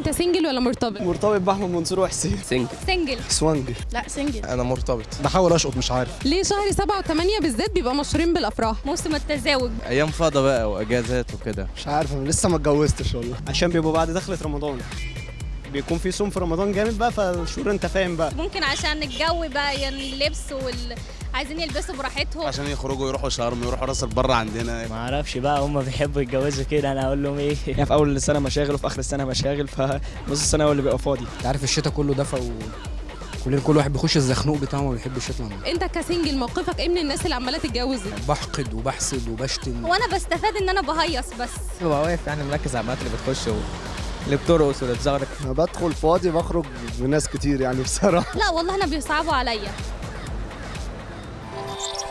انت سنجل ولا مرتبط مرتبط باحمد منصور وحسين سنجل سنجل سوانجي لا سنجل انا مرتبط بحاول اشقط مش عارف ليه شهر سبعة وثمانية بالذات بيبقى مشهورين بالافراح موسم التزاوج ايام فاضه بقى واجازات وكده مش عارف انا لسه ما اتجوزتش والله عشان بيبقوا بعد دخلة رمضان بيكون في صوم في رمضان جامد بقى فالشهور انت فاهم بقى ممكن عشان الجو بقى يعني اللبس وال عايزين يلبسوا براحتهم عشان يخرجوا يروحوا شرم يروحوا راس البر عندنا ما اعرفش بقى هم بيحبوا يتجوزوا كده انا اقول لهم ايه يعني في اول السنه مشاغل وفي اخر السنه مشاغل فنص السنه هو اللي بيبقى فاضي انت عارف الشتاء كله دفى و كل كل واحد بيخش الزخنوق بتاعه ما بيحبش يطلع منه انت كسنجل موقفك ايه من الناس اللي عماله تتجوز دي؟ بحقد وبحسد وبشتم وانا بستفاد ان انا بهيص بس ببقى واقف يعني مركز على البنات اللي بتخش و... اللي بترقص واللي بتزغرط انا بدخل فاضي بخرج بناس كتير يعني بصراحه لا والله انا بيصعبوا عليا